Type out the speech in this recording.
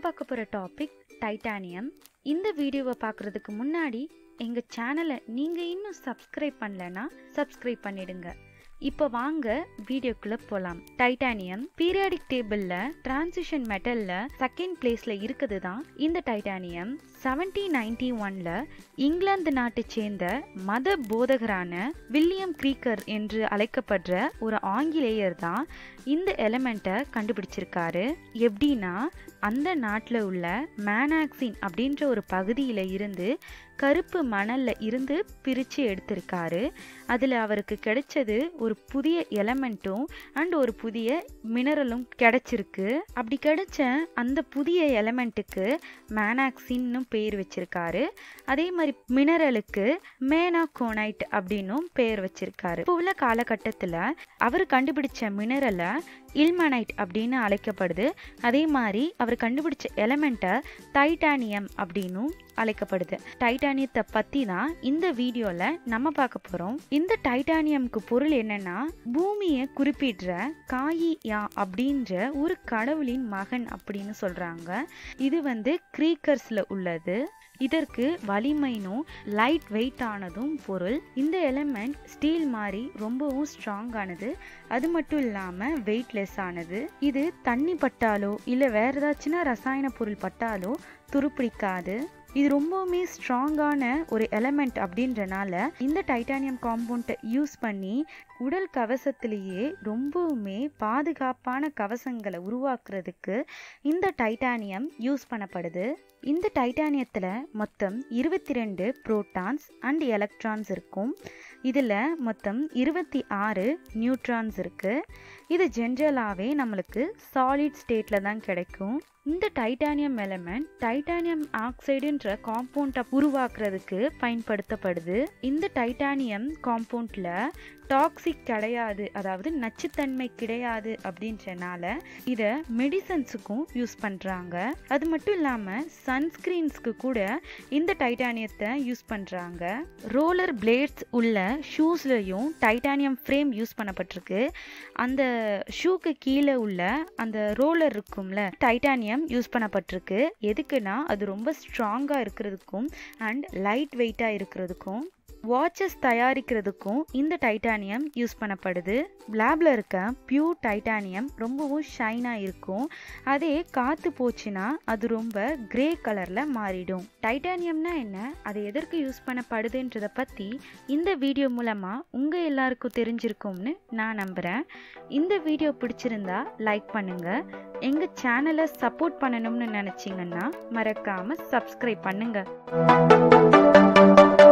பார்க்க போகிற topic titanium இந்த வீடியோவை பார்க்குறதுக்கு முன்னாடி எங்கள் சேனலை நீங்கள் இன்னும் சப்ஸ்கிரைப் பண்ணலன்னா சப்ஸ்கிரைப் பண்ணிடுங்க இப்போ வாங்க வீடியோக்குள்ள போகலாம் டைட்டானியம் பீரியாடிக் டேபிளில் டிரான்சிஷன் மெட்டலில் செகண்ட் பிளேஸில் இருக்குது தான் இந்த டைட்டானியம் செவன்டீன் நைன்டி ஒன்ல இங்கிலாந்து நாட்டை சேர்ந்த மத போதகரான வில்லியம் கிரீக்கர் என்று அழைக்கப்படுற ஒரு ஆங்கிலேயர் தான் இந்த எலமெண்ட்டை கண்டுபிடிச்சிருக்காரு எப்படின்னா அந்த நாட்டில் உள்ள மேனாக்சின் அப்படின்ற ஒரு பகுதியில் இருந்து கருப்பு மணலில் இருந்து பிரித்து எடுத்திருக்காரு அதில் அவருக்கு கிடைச்சது ஒரு புதிய எலமெண்ட்டும் அண்ட் ஒரு புதிய மினரலும் கிடைச்சிருக்கு அப்படி கிடைச்ச அந்த புதிய எலமெண்ட்டுக்கு மேனாக்சின்னு பேர் வச்சிருக்காரு அதே மாதிரி மினரலுக்கு மேனாகோனைட் அப்படின்னும் பேர் வச்சிருக்காரு இப்போ உள்ள காலகட்டத்தில் அவர் கண்டுபிடிச்ச மினரலை இல்மனைட் அப்படின்னு அழைக்கப்படுது அதே மாதிரி அவர் கண்டுபிடிச்ச எலமெண்ட்டை டைட்டானியம் அப்படின்னும் அழைக்கப்படுது டைட்டானியத்தை பற்றி தான் இந்த வீடியோவில் நம்ம பார்க்க போகிறோம் இந்த டைட்டானியம்க்கு பொருள் என்னன்னா பூமியை குறிப்பிடுற காயி யா அப்படின்ற ஒரு கடவுளின் மகன் அப்படின்னு சொல்கிறாங்க இது வந்து க்ரீக்கர்ஸில் உள்ளது இதற்கு வலிமைனும் லைட் வெயிட் ஆனதும் பொருள் இந்த எலமெண்ட் ஸ்டீல் மாதிரி ரொம்பவும் ஸ்ட்ராங் ஆனது அது மட்டும் இல்லாமல் வெயிட்லெஸ் ஆனது இது தண்ணி பட்டாலோ இல்லை வேற ஏதாச்சுன்னா ரசாயன பொருள் பட்டாலோ துருப்பிடிக்காது இது ரொம்பவுமே ஸ்ட்ராங்கான ஒரு எலமெண்ட் அப்படின்றனால இந்த டைட்டானியம் காம்பவுண்டை யூஸ் பண்ணி உடல் கவசத்திலேயே ரொம்பவுமே பாதுகாப்பான கவசங்களை உருவாக்குறதுக்கு இந்த டைட்டானியம் யூஸ் பண்ணப்படுது இந்த டைட்டானியத்தில் மொத்தம் இருபத்தி ரெண்டு புரோட்டான்ஸ் அண்ட் எலக்ட்ரான்ஸ் இருக்கும் இதில் மொத்தம் இருபத்தி ஆறு நியூட்ரான்ஸ் இருக்குது இது ஜென்ரலாகவே நம்மளுக்கு சாலிட் ஸ்டேட்டில் தான் கிடைக்கும் இந்த டைட்டானியம் எலமெண்ட் டைட்டானியம் ஆக்சைடுன்ற காம்பவுண்டை உருவாக்குறதுக்கு பயன்படுத்தப்படுது இந்த டைட்டானியம் காம்பவுண்டில் டாக்ஸிக் கிடையாது அதாவது நச்சுத்தன்மை கிடையாது அப்படின்றனால இதை மெடிசன்ஸுக்கும் யூஸ் பண்ணுறாங்க அது மட்டும் இல்லாமல் சன்ஸ்கிரீன்ஸ்க்கு கூட இந்த டைட்டானியத்தை யூஸ் பண்ணுறாங்க ரோலர் பிளேட்ஸ் உள்ள ஷூஸ்லையும் டைட்டானியம் ஃப்ரேம் யூஸ் பண்ணப்பட்டிருக்கு அந்த ஷூக்கு கீழே உள்ள அந்த ரோலர் இருக்கும்ல டைட்டானியம் யூஸ் பண்ணப்பட்டிருக்கு எதுக்குன்னா அது ரொம்ப ஸ்ட்ராங்காக இருக்கிறதுக்கும் அண்ட் லைட் வெயிட்டாக இருக்கிறதுக்கும் வாட்சஸ் தயாரிக்கிறதுக்கும் இந்த டைட்டானியம் யூஸ் பண்ணப்படுது லேபில் இருக்க பியூர் டைட்டானியம் ரொம்பவும் ஷைனாக இருக்கும் அதே காற்று போச்சுன்னா அது ரொம்ப கிரே கலரில் மாறிடும் டைட்டானியம்னா என்ன அது எதற்கு யூஸ் பண்ணப்படுதுன்றதை பற்றி இந்த வீடியோ மூலமாக உங்கள் எல்லாருக்கும் தெரிஞ்சிருக்கும்னு நான் நம்புகிறேன் இந்த வீடியோ பிடிச்சிருந்தா லைக் பண்ணுங்கள் எங்கள் சேனலை சப்போர்ட் பண்ணணும்னு நினச்சிங்கன்னா மறக்காமல் சப்ஸ்கிரைப் பண்ணுங்கள்